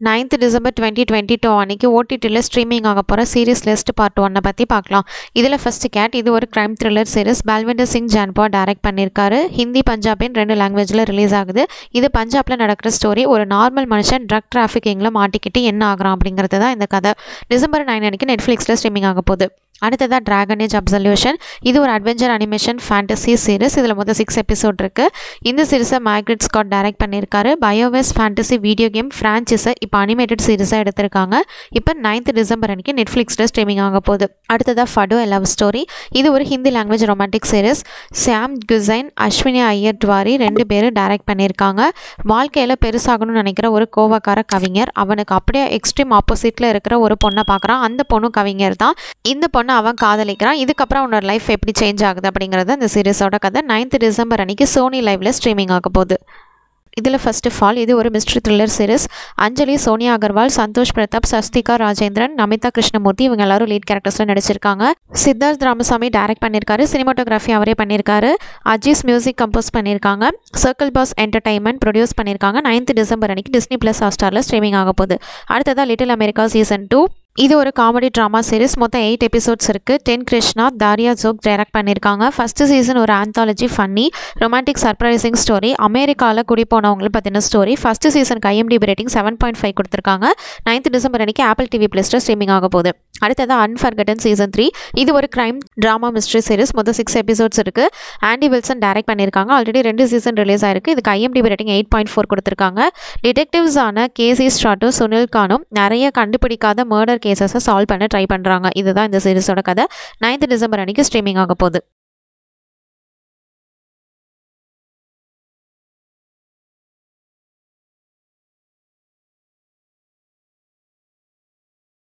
9th December twenty twenty two அன்றைக்கி ஓடிடியில் streaming ஆக போகிற சீரிஸ் லிஸ்ட் பார்ட் ஒன்னை பற்றி பார்க்கலாம் இதில் ஃபஸ்ட்டு கேட் இது ஒரு crime thriller series Balwinder Singh Janjua direct பண்ணியிருக்காரு ஹிந்தி பஞ்சாபின் ரெண்டு லாங்குவேஜில் ரிலீஸ் ஆகுது இது பஞ்சாபில் நடக்கிற ஸ்டோரி ஒரு நார்மல் மனுஷன் ட்ரக் டிராஃபிக்கிங்கில் மாட்டிக்கிட்டு என்ன ஆகுறான் அப்படிங்கிறது தான் இந்த கதை டிசம்பர் நைன் அன்றைக்கி நெட்ஃப்ளிக்ஸில் ஸ்ட்ரீமிங் ஆக போகுது அடுத்ததாக ட்ராகன் ஏஜ் அப்சல்யூஷன் இது ஒரு அட்வென்ச்சர் அனிமேஷன் ஃபேண்டசி சீரிஸ் இதில் மொத்தம் சிக்ஸ் எபிசோட் இருக்குது இந்த சீரிஸை மேக்ரிட் ஸ்காட் டைரக்ட் பண்ணியிருக்காரு பயோவேஸ் ஃபேண்டசி வீடியோ கேம் ஃப்ரான்ச்சைஸை இப்போ அனிமேட்டட் சீரிஸாக எடுத்திருக்காங்க இப்போ நைன்த் டிசம்பர் அன்றைக்கி நெட்ஃப்ளிக்ஸில் ஸ்ட்ரீமிங் ஆக போகுது அடுத்ததாக ஃபடோ லவ் ஸ்டோரி இது ஒரு ஹிந்தி லாங்குவேஜ் ரொமான்டிக் சீரிஸ் சாம் குசைன் அஸ்வினி ஐயர் டுவாரி ரெண்டு பேரும் டைரக்ட் பண்ணியிருக்காங்க வாழ்க்கையில் பெருசாகணும்னு நினைக்கிற ஒரு கோவக்கார கவிஞர் அவனுக்கு அப்படியே எக்ஸ்ட்ரீம் ஆப்போசிட்டில் இருக்கிற ஒரு பொண்ணை பார்க்குறான் அந்த பொண்ணும் கவிஞர் தான் இந்த பொண்ணை அவன் காதலிக்கிறான் இதுக்கப்புறம் அவனோட லைஃப் எப்படி சேஞ்ச் ஆகுது அப்படிங்கிறது இந்த சீரிஸோட கதை நைன்த் டிசம்பர் அன்னைக்கு சோனி லைவ்ல ஸ்ட்ரீமிங் ஆக போகுது இதில் ஃபர்ஸ்ட் ஆஃப் ஆல் இது ஒரு mystery thriller series Anjali Sonia Agarwal Santhosh Prathap Sasthika Rajendran Namitha Krishnamurthy இவங்க எல்லாரும் லீட் கேரக்டர்ஸில் நடிச்சிருக்காங்க சித்தார்த் ராமசாமி டைரக்ட் பண்ணியிருக்காரு சினிமாட்டோகிராஃபி அவரே பண்ணியிருக்காரு அஜீஸ் மியூசிக் கம்போஸ் பண்ணியிருக்காங்க சர்க்கிள் பாஸ் என்டர்டைன்மெண்ட் ப்ரொடியூஸ் பண்ணியிருக்காங்க நைன்த் டிசம்பர் அன்னைக்கு டிஸ்னி ப்ளஸ் ஹாஸ்டாரில் ஸ்ட்ரீமிங் ஆக போகுது அடுத்ததாக லிட்டில் அமெரிக்கா சீசன் டூ இது ஒரு காமெடி ட்ராமா சீரிஸ் மொத்தம் எயிட் எபிசோட்ஸ் இருக்குது டென் கிருஷ்ணா தாரியா ஜோக் டைரக்ட் பண்ணியிருக்காங்க ஃபஸ்ட்டு சீசன் ஒரு anthology funny romantic surprising story அமெரிக்காவில் குடி போனவங்களை பற்றின ஸ்டோரி ஃபஸ்ட்டு சீசனுக்கு IMDb rating seven point five கொடுத்துருக்காங்க நைன்த் டிசம்பர் அன்றைக்கி ஆப்பிள் டிவி ப்ளஸில் ஸ்ட்ரீமிங் ஆக போகுது அடுத்தது அன்ஃபர்கட்டன் சீசன் த்ரீ இது ஒரு கிரைம் ட்ராமா மிஸ்ட்ரி சீரிஸ் மொத்தம் சிக்ஸ் எபிசோட்ஸ் இருக்குது ஆண்டி வில்சன் டைரக்ட் பண்ணியிருக்காங்க ஆல்ரெடி ரெண்டு சீசன் ரிலீஸ் ஆயிருக்கு இதுக்கு IMDb rating eight point four கொடுத்துருக்காங்க டிடெக்டிவ்ஸான கேசி ஸ்ட்ராட்டோ சுனில் கானும் நிறைய கண்டுபிடிக்காத மர்டர் கேசஸை சால்வ் பண்ண ட்ரை பண்ணுறாங்க இதுதான் இந்த சீரிஸோட கதை நைன்த் டிசம்பர் அன்றைக்கி ஸ்ட்ரீமிங் ஆக போகுது